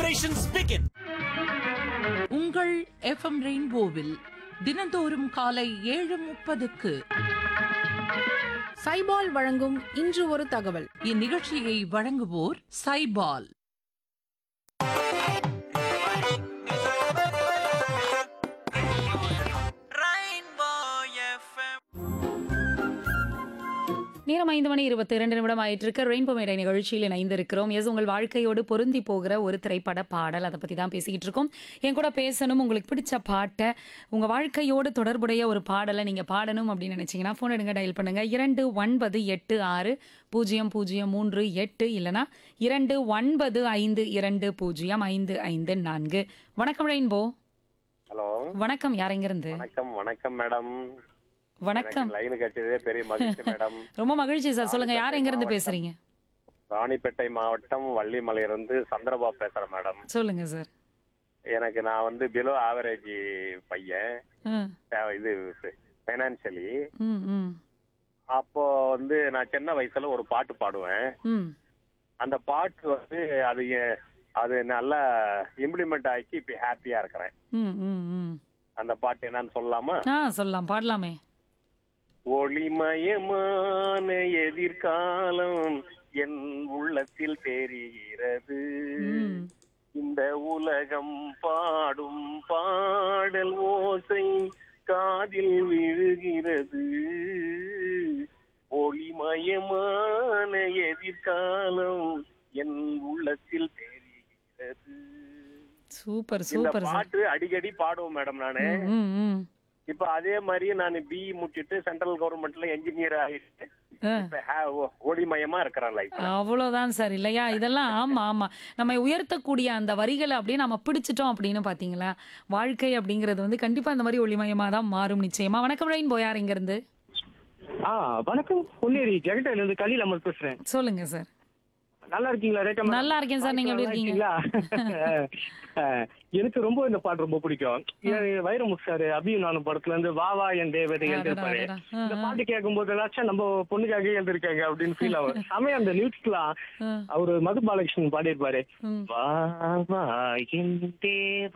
Celebrations begin. உங்கள் FM ரெயின்போவில் தினந்தோறும் காலை ஏழு முப்பதுக்கு சைபால் வழங்கும் இன்று ஒரு தகவல் இந்நிகழ்ச்சியை வழங்குவோர் சைபால் நேரம் ஐந்து மணி இருபத்தி இரண்டு நிமிடம் ஆயிட்டு இருக்க ரெயின்போ மேடை நிகழ்ச்சியில் இணைந்திருக்கிறோம் எஸ் உங்கள் வாழ்க்கையோடு பொருந்தி போகிற ஒரு திரைப்பட பாடல் அதை பற்றி தான் பேசிக்கிட்டு இருக்கோம் என் கூட பேசணும் உங்களுக்கு பிடிச்ச பாட்டை உங்கள் வாழ்க்கையோடு தொடர்புடைய ஒரு பாடலை நீங்கள் பாடணும் அப்படின்னு நினச்சிங்கன்னா ஃபோன் எடுங்க டயல் பண்ணுங்கள் இரண்டு ஒன்பது எட்டு ஆறு பூஜ்ஜியம் பூஜ்ஜியம் மூன்று எட்டு இல்லைனா இரண்டு ஒன்பது ஐந்து இரண்டு பூஜ்ஜியம் ஐந்து ஐந்து நான்கு வணக்கம் ரெயின்போ ஹலோ வணக்கம் யார் எங்கிருந்து வணக்கம் வணக்கம் மேடம் வணக்கம் லைன் கட்டியதே பெரிய மகிழ்ச்சி மேடம் ரொம்ப மகிழ்ச்சி சார் சொல்லுங்க யார் எங்கிருந்து பேசுறீங்க ராணிப்பேட்டை மாவட்டம் வள்ளிமலையிலிருந்து சந்திரபாபு பேசுறேன் மேடம் சொல்லுங்க சார் எனக்கு நான் வந்து பிலோ ஆவரேஜ் பையன் ம் அஹ் இது ஃபைனான்சியலி ம் ம் அப்போ வந்து நான் சின்ன வயசுல ஒரு பாட்டு பாடுவேன் ம் அந்த பாட்டு வந்து அது எ- அது நல்லா இம்ப்ளிமெண்ட் ஆக்கி இப்போ ஹாப்பியா இருக்கிறேன் ம் ம் ம் அந்த பாட்டு என்னன்னு சொல்லலாமா ஆ சொல்லலாம் பாடலாமே ஒளிமயமான எதிர்காலம் என் உள்ளத்தில் தெரிகிறது ம் இந்த உலகம் பாடும் பாடல் ஓசை காதில் விழுகிறது ஒளிமயமான எதிர்காலம் என் உள்ளத்தில் தெரிகிறது சூப்பர் இந்த சூப்பர் சார் பாட்டு அடிக்கடி பாடுவோம் மேடம் நானு ம் ம் இப்ப அதே மாதிரி நான் பிஇ முடிச்சிட்டு சென்ட்ரல் கவர்மெண்ட்ல என்ஜினியர் ஆயிட்டு ஆ. இப்ப ஹே- ஒளிமயமா இருக்கிறேன் லைஃப் அவ்வளோதான் சார் இல்லையா இதெல்லாம் ஆமா ஆமா நம்ம உயர்த்தக்கூடிய அந்த வரிகளை அப்படியே நம்ம பிடிச்சிட்டோம் அப்படின்னு பாத்தீங்களா வாழ்க்கை அப்படிங்கிறது வந்து கண்டிப்பா அந்த மாதிரி ஒளிமயமா தான் மாறும் நிச்சயமா வணக்கம் ரெயின் போயார் இங்க இருந்து ஆ வணக்கம் பொன்னேரி ஜெகட்டையில இருந்து கலில் அமர் பேசுறேன் சொல்லுங்க சார் நல்லா இருக்கீங்களா ரேகா மேம்? நல்லா இருக்கேன் சார், நீங்க எப்படி இருக்கீங்க? இருக்கீங்களா? அஹ், எனக்கு ரொம்ப இந்த பாட்டு ரொம்ப பிடிக்கும் எ- வைரமுத்து சார் அபியும் நானும் படத்துல இருந்து வா வா என் தேவதை அடடா, எழுதிருப்பாரு அடடா. ஆ, இந்த ஆ. பாட்டு கேட்கும் போது ஏதாச்சும் நம்ம பொண்ணுக்காக எழுதிருக்காங்க அப்படின்னு ஃபீல் ஆகும் சமயம் அந்த லிரிக்ஸ்லாம் ஆ. அவரு மது பாலகிருஷ்ணன் பாடியிருப்பாரு ம். வா வா என் தேவதை